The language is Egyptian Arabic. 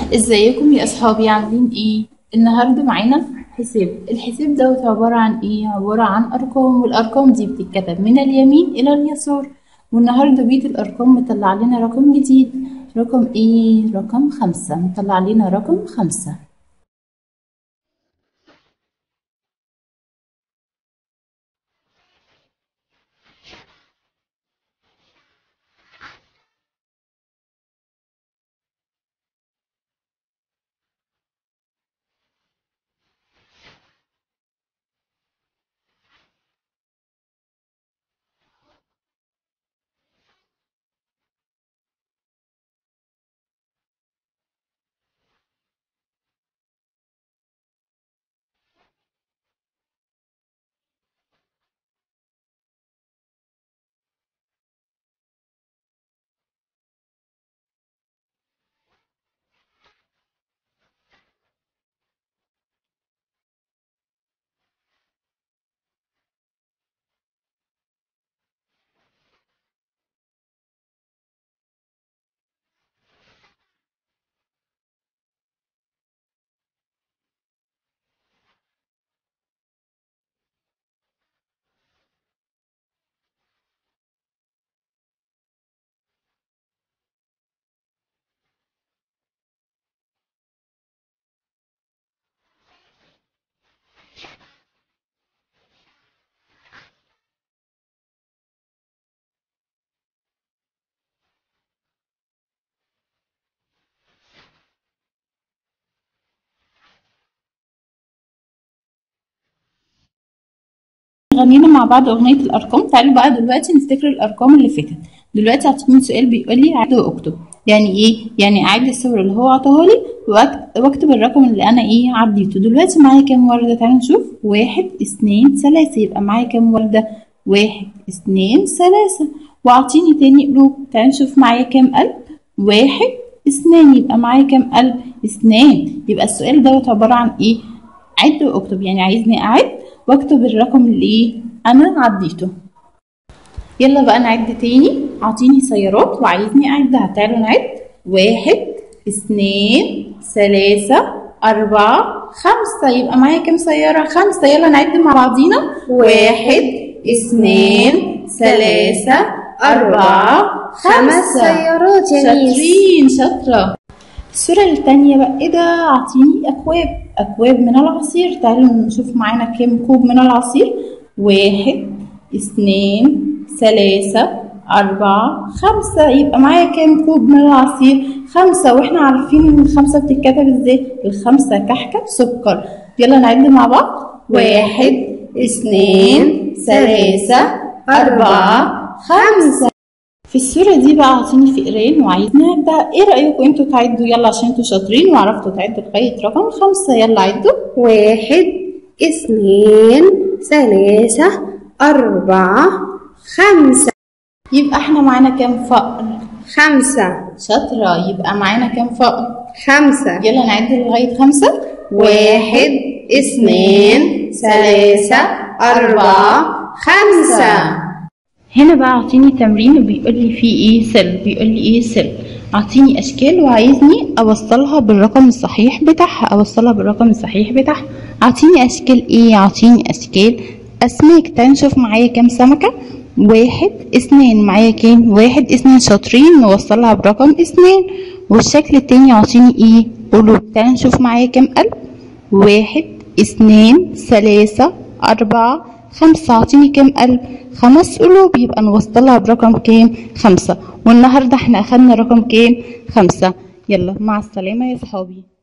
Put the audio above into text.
ازيكم يا اصحابي عاملين ايه النهارده معانا حساب الحساب دوت عباره عن ايه عباره عن ارقام والارقام دي بتتكتب من اليمين الى اليسار والنهارده بيت الارقام مطلع لنا رقم جديد رقم ايه رقم خمسة مطلع لنا رقم خمسة غنينا مع بعض أغنية الأرقام تعالوا بقى دلوقتي نفتكر الأرقام اللي فاتت دلوقتي عطيتني سؤال بيقول لي عد واكتب يعني إيه؟ يعني أعد الصور اللي هو عطاها لي وأكتب الرقم اللي أنا إيه عديته دلوقتي معايا كام وردة تعالوا نشوف واحد اتنين ثلاثة يبقى معايا كام وردة واحد اتنين ثلاثة وأعطيني تاني قلوب تعالوا نشوف معايا كام قلب واحد اثنين يبقى معايا كام قلب اثنين يبقى السؤال دوت عبارة عن إيه؟ عد واكتب يعني عايزني أعد واكتب الرقم اللي ايه انا عديته يلا بقى نعد تاني اعطيني سيارات وعايزني اعدها تعالوا نعد واحد اثنين ثلاثة أربعة خمسة يبقى معايا كام سيارة خمسة يلا نعد مع بعضينا واحد اثنين ثلاثة أربعة خمس سيارات يا ميس شاطرين شاطرة الصورة التانية بقى ايه ده اعطيني اكواب اكواب من العصير تعالوا نشوف معانا كام كوب من العصير واحد اثنين ثلاثة أربعة خمسة يبقى معايا كام كوب من العصير خمسة واحنا عارفين ان الخمسة بتتكتب ازاي الخمسة كحكة سكر يلا نعد مع بعض واحد اثنين ثلاثة أربعة خمسة في الصورة دي بقى عاطيني فقرين وعايزني أعدها ايه رأيكم انتوا تعدوا يلا عشان انتوا شاطرين وعرفتوا تعدوا لغاية رقم خمسة يلا عدوا واحد اثنين ثلاثة أربعة خمسة يبقى احنا معانا كام فقر خمسة شاطرة يبقى معانا كام فقر خمسة يلا نعد لغاية خمسة واحد اثنين ثلاثة أربعة خمسة هنا بقى اعطيني تمرين وبيقول لي فيه ايه سل بيقول لي ايه سل اعطيني اشكال وعايزني اوصلها بالرقم الصحيح بتاعها اوصلها بالرقم الصحيح بتاعها اعطيني اشكال ايه اعطيني اشكال اسماك تعالوا نشوف معايا كام سمكة واحد اثنين معايا كام واحد اثنين شاطرين نوصلها برقم اثنين والشكل التاني اعطيني ايه قلوب تعالوا نشوف معايا كام قلب واحد اثنين ثلاثة أربعة خمسة اعطيني كام قلب خمس قلوب يبقى نوصلها برقم كام خمسة والنهاردة احنا أخدنا رقم كام خمسة يلا مع السلامة يا صحابي